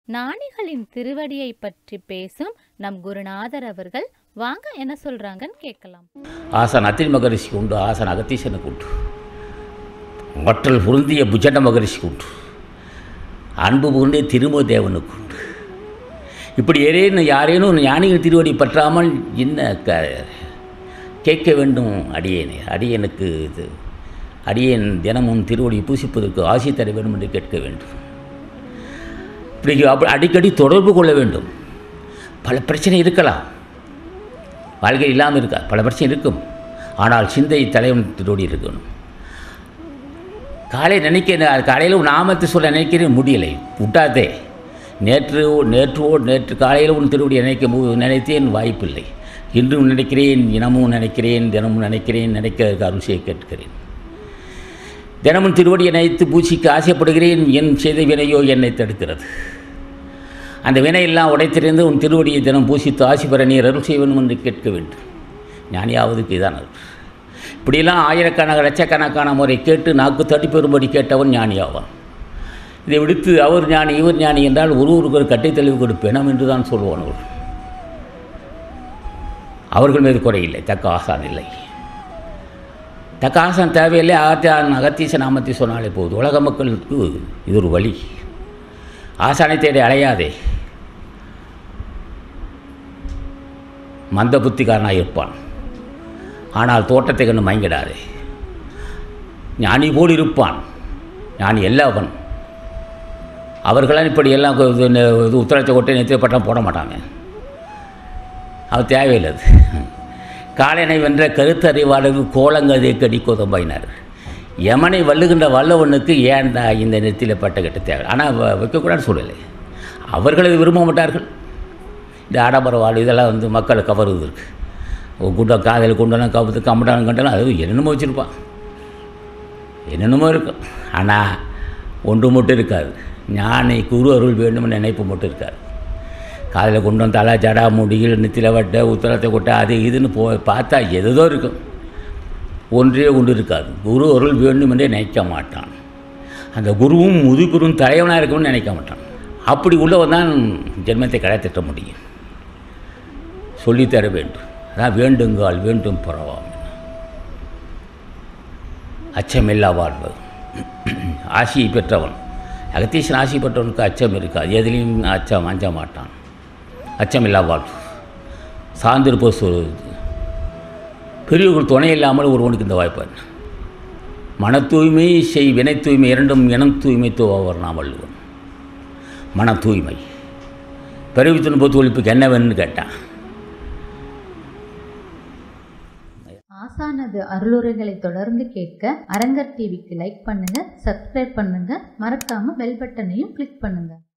ஞானிகளின் திருவடியை பற்றி பேசும் நம் குருநாதர் அவர்கள் வாங்க என்ன சொல்றாங்கன்னு கேட்கலாம் ஆசான் அத்திரி மகரிஷிக்கு உண்டு ஆசான் அகத்தீசனுக்கு உண்டு ஆற்றல் பொருந்திய புஜண்ட மகரிஷிக்கு உண்டு அன்பு பொருந்திய திருமோ தேவனுக்கு உண்டு இப்படி ஏறேனும் யாரேனும் ஞானிகள் திருவடி பற்றாமல் என்ன க கேட்க வேண்டும் அடியேனே அடியனுக்கு இது அடியேன் தினமும் திருவடி பூசிப்பதற்கு ஆசி தர வேண்டும் என்று கேட்க வேண்டும் இப்படி அப்ப- அடிக்கடி தொடர்பு கொள்ள வேண்டும் பல பிரச்சனை இருக்கலாம் வாழ்க்கை இல்லாமல் இருக்கா பல பிரச்சனை இருக்கும் ஆனால் சிந்தை தலைவன் திருவடி இருக்கணும் காலை நினைக்க காலையில் உன் நாமத்தை சொல்ல நினைக்கிறேன் முடியலை விட்டாதே நேற்று நேற்று நேற்று காலையில் உன் திருவடியை நினைக்க மு- நினைத்தேன் வாய்ப்பில்லை இன்றும் நினைக்கிறேன் இனமும் நினைக்கிறேன் தினமும் நினைக்கிறேன் நினைக்க அருள் செய்ய கேட்கிறேன் தினமும் திருவடியை நினைத்து பூசிக்க ஆசைப்படுகிறேன் என் செய்த வினையோ என்னை தடுக்கிறது அந்த வினையெல்லாம் உடைத்திருந்து உன் திருவடியை தினம் பூசித்து ஆசி பெற நீர் அருள் செய்ய வேண்டும் என்று கேட்க வேண்டும் ஞானியாவதுக்கு இதான் அருள் இப்படியெல்லாம் ஆயிரக்கணக்கான லட்சக்கணக்கான முறை கேட்டு நாக்கு தட்டி பெறும்படி கேட்டவன் ஞானியாவான் இதை விடுத்து அவர் ஞானி இவர் ஞானி என்றால் ஒருவருக்கு ஒரு கட்டை தெளிவு கொடுப்பேனம் என்று தான் சொல்லுவான் அவர் அவர்கள் மீது குறையில்லை தக்க ஆசான் இல்லை தக்க ஆசான் தேவையில்லை ஆத்தியான் அகத்தீச நாமத்தை சொன்னாலே போதும் உலக மக்களுக்கு இது ஒரு வழி ஆசானை தேடி அலையாதே மந்த புத்திக்காரனாக இருப்பான் ஆனால் தோட்டத்தை கண்டு மயங்கிடாதே ஞானி போல் இருப்பான் ஞானி எல்லாவன் அவர்களாம் இப்படி எல்லாம் கு- இது நெ- இது உத்தரத்தை கொட்டை நெத்திய பட்டம் போட மாட்டாங்க அது தேவையில்லை அது காலனை வென்ற கருத்தறிவாளருக்கு கோலங்கதை கடி கொதம்பாயினார் யமனை வல்லுகின்ற வல்லவனுக்கு ஏன்டா இந்த நெத்தியில் பட்ட கட்ட தேவை ஆனால் வ- வைக்கக்கூடாதுன்னு சொல்லலை அவர்கள் அதை விரும்ப மாட்டார்கள் இந்த ஆடம்பர வாழ் இதெல்லாம் வந்து மக்களை கவருவது இருக்கு குண்ட காதல் குண்டனம் கவுத்து கம்படானம் கண்டனம் அது என்னென்னமோ வச்சுருப்பான் என்னென்னமோ இருக்கும் ஆனால் ஒன்று மட்டும் இருக்காது ஞானி குரு அருள் வேண்டும் நினைப்பு மட்டும் இருக்காது காதில் கொண்டு வந்து தலை ஜடா முடியில் நெத்தில வட்ட உத்தரத்தை கொட்ட அது இதுன்னு போ பார்த்தா எதோ இருக்கும் ஒன்றே ஒன்று இருக்காது குரு அருள் வேண்டும் என்றே நினைக்க மாட்டான் அந்த குருவும் முதுகுரும் தலைவனாக இருக்கணும்னு நினைக்க மாட்டான் அப்படி உள்ளவன் தான் ஜென்மத்தை கடத்திட்ட முடியும் சொல்லித்தர வேண்டும் அதான் வேண்டுங்கால் வேண்டும் பரவாம் அச்சமில்லா வாழ்வு ஆசியை பெற்றவன் அகத்தீசன் ஆசி பெற்றவனுக்கு அச்சம் இருக்காது எதிலையும் அச்சம் அஞ்ச மாட்டான் அச்சமில்லா வாழ்வு சார்ந்திருப்ப சொல்வது பெரியவர்கள் துணை இல்லாமல் ஒருவனுக்கு இந்த வாய்ப்பு என்ன மன தூய்மை செய் வினை தூய்மை இரண்டும் இனம் தூய்மை தூவர் நாம் வள்ளுவன் மன தூய்மை பிறவி துன்பத்து ஒழிப்புக்கு என்ன வேணும்னு கேட்டான் ஆசானது அருளுரைகளை தொடர்ந்து கேட்க அரங்கர் டிவிக்கு லைக் பண்ணுங்க சப்ஸ்கிரைப் பண்ணுங்க மறக்காம பெல் பட்டனையும் கிளிக் பண்ணுங்க